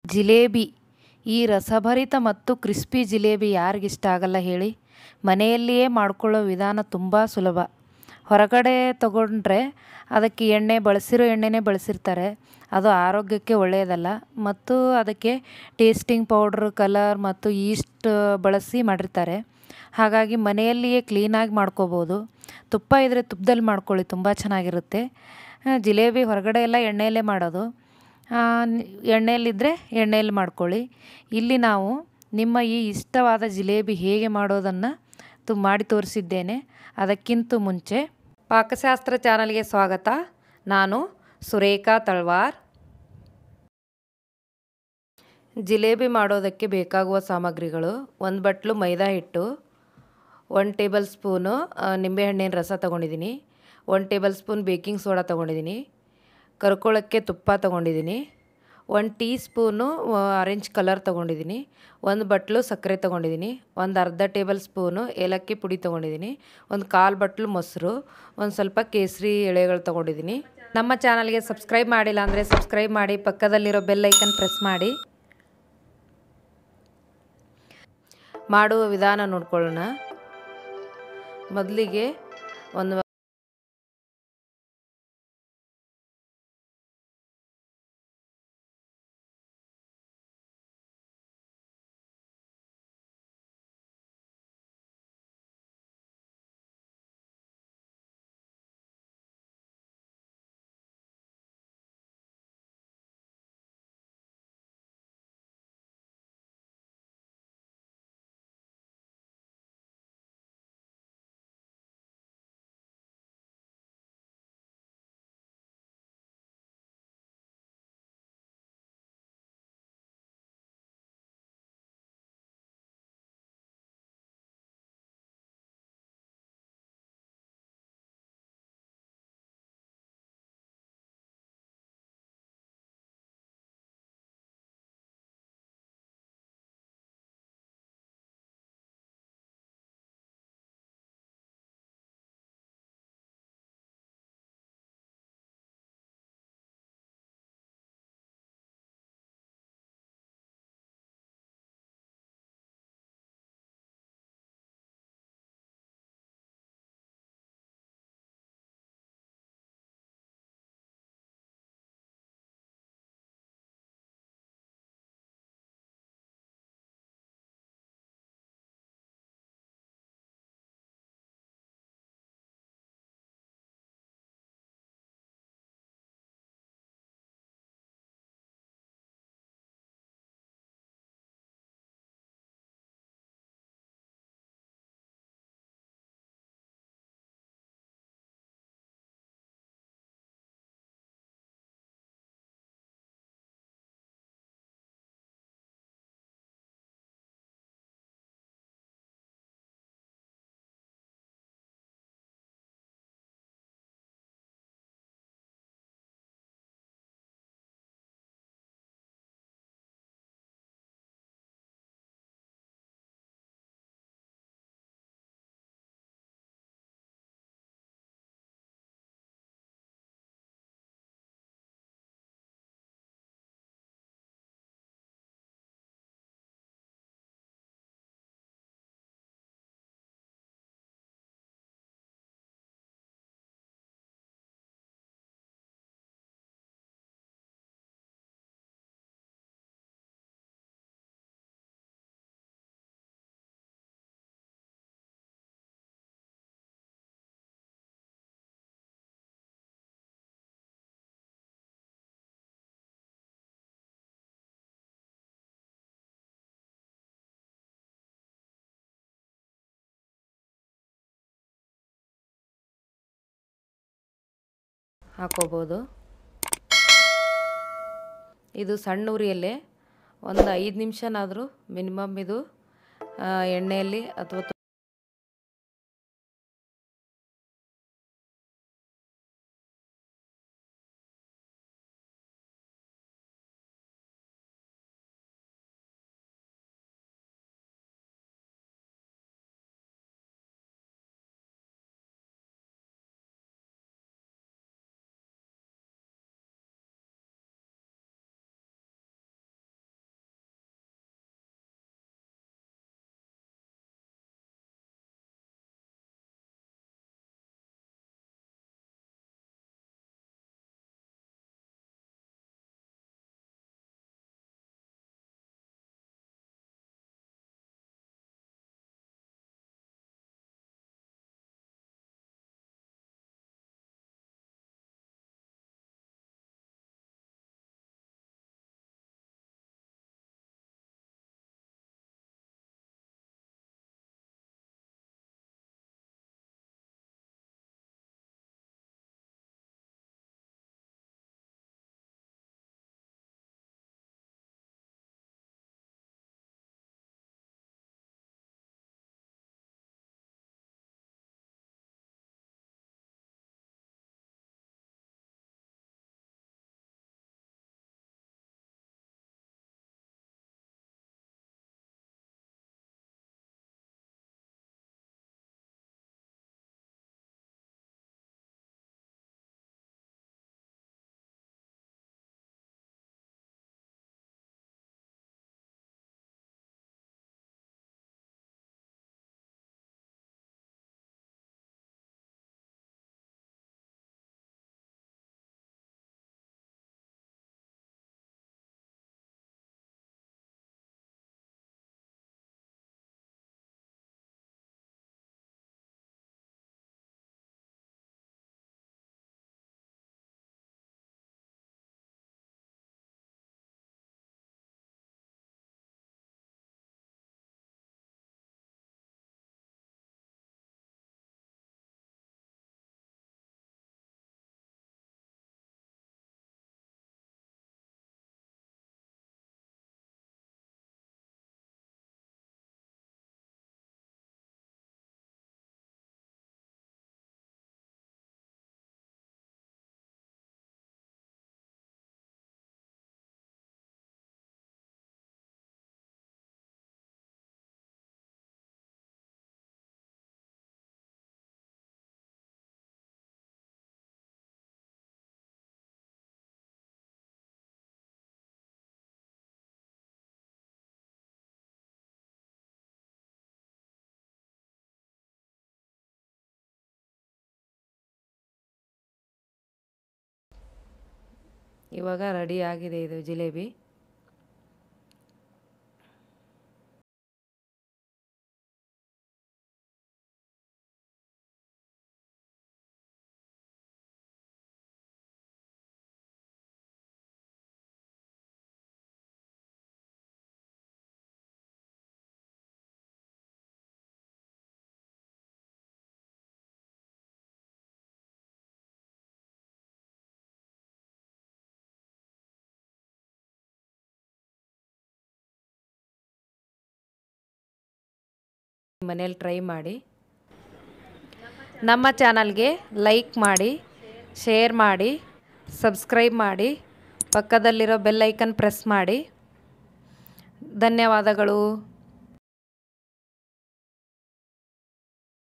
ಜಿಲೇಬಿ ಈ ರಸಭರಿತ ಮತ್ತು ಕ್ರಿಸ್ಪಿ ಜಿಲೇಬಿ ಯಾರಿಗಿಷ್ಟ ಆಗಲ್ಲ ಹೇಳಿ ಮನೆಯಲ್ಲಿಯೇ ಮಾಡಿಕೊಳ್ಳೋ ವಿಧಾನ ತುಂಬ ಸುಲಭ ಹೊರಗಡೆ ತಗೊಂಡ್ರೆ ಅದಕ್ಕೆ ಎಣ್ಣೆ ಬಳಸಿರೋ ಎಣ್ಣೆನೇ ಬಳಸಿರ್ತಾರೆ ಅದು ಆರೋಗ್ಯಕ್ಕೆ ಒಳ್ಳೆಯದಲ್ಲ ಮತ್ತು ಅದಕ್ಕೆ ಟೇಸ್ಟಿಂಗ್ ಪೌಡ್ರ್ ಕಲರ್ ಮತ್ತು ಈಸ್ಟ್ ಬಳಸಿ ಮಾಡಿರ್ತಾರೆ ಹಾಗಾಗಿ ಮನೆಯಲ್ಲಿಯೇ ಕ್ಲೀನಾಗಿ ಮಾಡ್ಕೋಬೋದು ತುಪ್ಪ ಇದ್ದರೆ ತುಪ್ಪದಲ್ಲಿ ಮಾಡ್ಕೊಳ್ಳಿ ತುಂಬ ಚೆನ್ನಾಗಿರುತ್ತೆ ಜಿಲೇಬಿ ಹೊರಗಡೆ ಎಲ್ಲ ಎಣ್ಣೆಯಲ್ಲೇ ಮಾಡೋದು ಎಣ್ಣೆಯಲ್ಲಿದ್ದರೆ ಎಣ್ಣೆಯಲ್ಲಿ ಮಾಡ್ಕೊಳ್ಳಿ ಇಲ್ಲಿ ನಾವು ನಿಮ್ಮ ಈ ಇಷ್ಟವಾದ ಜಿಲೇಬಿ ಹೇಗೆ ಮಾಡೋದನ್ನು ತು ಮಾಡಿ ತೋರಿಸಿದ್ದೇನೆ ಅದಕ್ಕಿಂತ ಮುಂಚೆ ಪಾಕಶಾಸ್ತ್ರ ಚಾನಲ್ಗೆ ಸ್ವಾಗತ ನಾನು ಸುರೇಖಾ ತಳ್ವಾರ್ ಜಿಲೇಬಿ ಮಾಡೋದಕ್ಕೆ ಬೇಕಾಗುವ ಸಾಮಗ್ರಿಗಳು ಒಂದು ಬಟ್ಲು ಮೈದಾ ಹಿಟ್ಟು ಒಂದು ಟೇಬಲ್ ಸ್ಪೂನು ನಿಂಬೆಹಣ್ಣಿನ ರಸ ತೊಗೊಂಡಿದ್ದೀನಿ ಒಂದು ಟೇಬಲ್ ಸ್ಪೂನ್ ಬೇಕಿಂಗ್ ಸೋಡಾ ತೊಗೊಂಡಿದ್ದೀನಿ ಕರ್ಕೊಳ್ಳೋಕ್ಕೆ ತುಪ್ಪ ತೊಗೊಂಡಿದ್ದೀನಿ ಒಂದು ಟೀ ಸ್ಪೂನು ಆರೆಂಜ್ ಕಲರ್ ತೊಗೊಂಡಿದ್ದೀನಿ ಒಂದು ಬಟ್ಲು ಸಕ್ಕರೆ ತೊಗೊಂಡಿದ್ದೀನಿ ಒಂದು ಅರ್ಧ ಟೇಬಲ್ ಸ್ಪೂನು ಏಲಕ್ಕಿ ಪುಡಿ ತೊಗೊಂಡಿದ್ದೀನಿ ಒಂದು ಕಾಲು ಬಟ್ಲು ಮೊಸರು ಒಂದು ಸ್ವಲ್ಪ ಕೇಸರಿ ಎಳೆಗಳು ತೊಗೊಂಡಿದ್ದೀನಿ ನಮ್ಮ ಚಾನಲ್ಗೆ ಸಬ್ಸ್ಕ್ರೈಬ್ ಮಾಡಿಲ್ಲ ಅಂದರೆ ಸಬ್ಸ್ಕ್ರೈಬ್ ಮಾಡಿ ಪಕ್ಕದಲ್ಲಿರೋ ಬೆಲ್ ಐಕನ್ ಪ್ರೆಸ್ ಮಾಡಿ ಮಾಡುವ ವಿಧಾನ ನೋಡ್ಕೊಳ್ಳೋಣ ಮೊದಲಿಗೆ ಒಂದು ಹಾಕೋಬೋದು ಇದು ಸಣ್ಣ ಉರಿಯಲ್ಲೇ ಒಂದು ಐದು ನಿಮಿಷನಾದರೂ ಮಿನಿಮಮ್ ಇದು ಎಣ್ಣೆಯಲ್ಲಿ ಅಥವಾ ಇವಾಗ ರೆಡಿ ಆಗಿದೆ ಇದು ಜಿಲೇಬಿ ಮನೇಲಿ ಟ್ರೈ ಮಾಡಿ ನಮ್ಮ ಚಾನಲ್ಗೆ ಲೈಕ್ ಮಾಡಿ ಶೇರ್ ಮಾಡಿ ಸಬ್ಸ್ಕ್ರೈಬ್ ಮಾಡಿ ಪಕ್ಕದಲ್ಲಿರೋ ಬೆಲ್ ಐಕನ್ ಪ್ರೆಸ್ ಮಾಡಿ ಧನ್ಯವಾದಗಳು